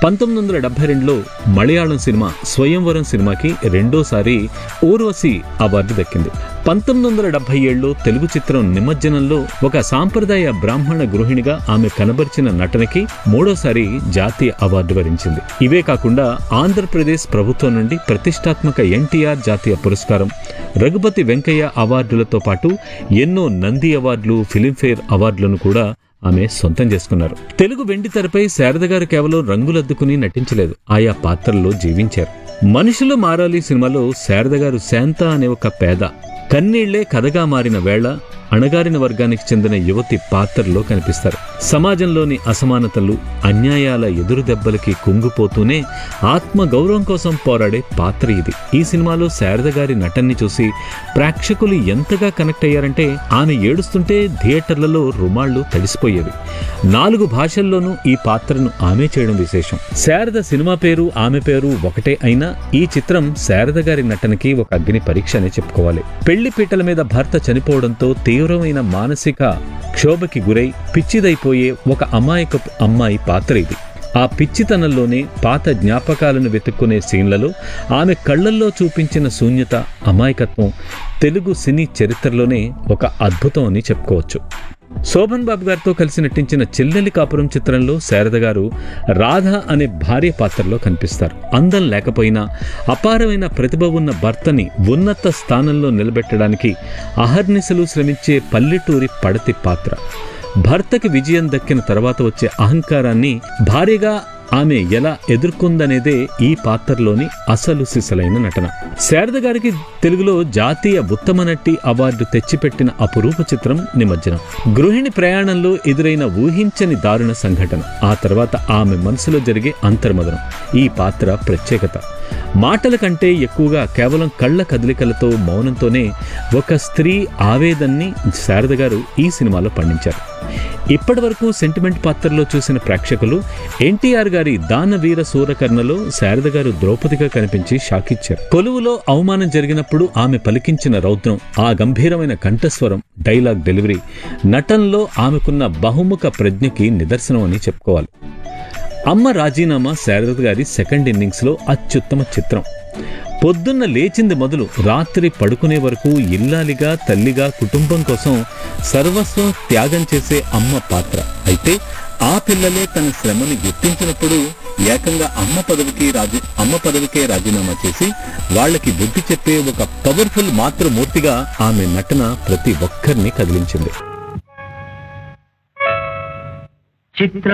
పంతొమ్మిది వందల డెబ్బై రెండులో మలయాళం సినిమా స్వయంవరం సినిమాకి రెండోసారి ఊర్వశి అవార్డు దక్కింది పంతొమ్మిది వందల డెబ్బై ఏడులో తెలుగు చిత్రం నిమజ్జనంలో ఒక సాంప్రదాయ బ్రాహ్మణ గృహిణిగా ఆమె కనబరిచిన నటనకి మూడోసారి జాతీయ అవార్డు వరించింది ఇవే కాకుండా ఆంధ్రప్రదేశ్ ప్రభుత్వం నుండి ప్రతిష్టాత్మక ఎన్టీఆర్ జాతీయ పురస్కారం రఘుపతి వెంకయ్య అవార్డులతో పాటు ఎన్నో నంది అవార్డులు ఫిలింఫేర్ అవార్డులను కూడా ఆమె సొంతం చేసుకున్నారు తెలుగు వెండి తెరపై శారద గారు కేవలం రంగులద్దుకుని నటించలేదు ఆయా పాత్రల్లో జీవించారు మనుషులు మారాలి సినిమాలో శారద గారు శాంత అనే ఒక పేద కన్నీళ్లే కథగా మారిన వేళ అణగారిన వర్గానికి చెందిన యువతి పాత్రలో కనిపిస్తారు సమాజంలోని అసమానతలు అన్యాయాల ఎదురు దెబ్బలకి కుంగిపోతూనే ఆత్మ గౌరవం కోసం పోరాడే పాత్ర ఇది ఈ సినిమాలో శారద గారి నటన్ని చూసి ప్రేక్షకులు ఎంతగా కనెక్ట్ అయ్యారంటే ఆమె ఏడుస్తుంటే థియేటర్లలో రుమాళ్లు తడిసిపోయేవి నాలుగు భాషల్లోనూ ఈ పాత్రను ఆమె చేయడం విశేషం శారద సినిమా పేరు ఆమె పేరు ఒకటే అయినా ఈ చిత్రం శారద గారి నటనకి ఒక అగ్ని పరీక్ష అనే చెప్పుకోవాలి పెళ్లి పీటల మీద భర్త చనిపోవడంతో తీవ్రమైన మానసిక క్షోభకి గురై పిచ్చిదైపోయే ఒక అమాయకపు అమ్మాయి పాత్ర ఇది ఆ పిచ్చితనంలోనే పాత జ్ఞాపకాలను వెతుక్కునే సీన్లలో ఆమె కళ్ళల్లో చూపించిన శూన్యత అమాయకత్వం తెలుగు సినీ చరిత్రలోనే ఒక అద్భుతం అని చెప్పుకోవచ్చు శోభన్ బాబు గారితో కలిసి నటించిన చెల్లెలి కాపురం చిత్రంలో శారద గారు రాధ అనే భార్య పాత్రలో కనిపిస్తారు అందం లేకపోయినా అపారమైన ప్రతిభ ఉన్న భర్తని ఉన్నత స్థానంలో నిలబెట్టడానికి అహర్నిశలు శ్రమించే పల్లెటూరి పడతి పాత్ర భర్తకి విజయం దక్కిన తర్వాత వచ్చే అహంకారాన్ని భార్యగా ఆమె ఎలా ఎదుర్కొందనేదే ఈ పాత్రలోని అసలు సిసలైన నటన శారద గారికి తెలుగులో జాతీయ ఉత్తమ నటి అవార్డు తెచ్చిపెట్టిన అపురూప చిత్రం నిమజ్జనం గృహిణి ప్రయాణంలో ఎదురైన ఊహించని దారుణ సంఘటన ఆ తర్వాత ఆమె మనసులో జరిగే అంతర్మదనం ఈ పాత్ర ప్రత్యేకత మాటల కంటే ఎక్కువగా కేవలం కళ్ళ కదలికలతో మౌనంతోనే ఒక స్త్రీ ఆవేదన్ని శారద గారు ఈ సినిమాలో పండించారు ఇప్పటి వరకు సెంటిమెంట్ పాత్రలో చూసిన ప్రేక్షకులు ఎన్టీఆర్ గారి దానవీర సూరకర్ణలో శారద గారు ద్రౌపదిగా కనిపించి షాకిచ్చారు కొలువులో అవమానం జరిగినప్పుడు ఆమె పలికించిన రౌద్రం ఆ గంభీరమైన కంఠస్వరం డైలాగ్ డెలివరీ నటనలో ఆమెకున్న బహుముఖ ప్రజ్ఞకి నిదర్శనం అని చెప్పుకోవాలి అమ్మ రాజీనామా శారద గారి సెకండ్ ఇన్నింగ్స్లో అత్యుత్తమ చిత్రం పొద్దున్న లేచింది మొదలు రాత్రి పడుకునే వరకు ఇల్లాలిగా తల్లిగా కుటుంబం కోసం సర్వస్వం త్యాగం చేసే అమ్మ పాత్ర అయితే ఆ పిల్లలే తన శ్రమని గుర్తించినప్పుడు ఏకంగా అమ్మ పదవికి రాజీ అమ్మ పదవికే రాజీనామా చేసి వాళ్ళకి బుద్ధి చెప్పే ఒక పవర్ఫుల్ మాతృమూర్తిగా ఆమె నటన ప్రతి ఒక్కరిని కదిలించింది చిత్ర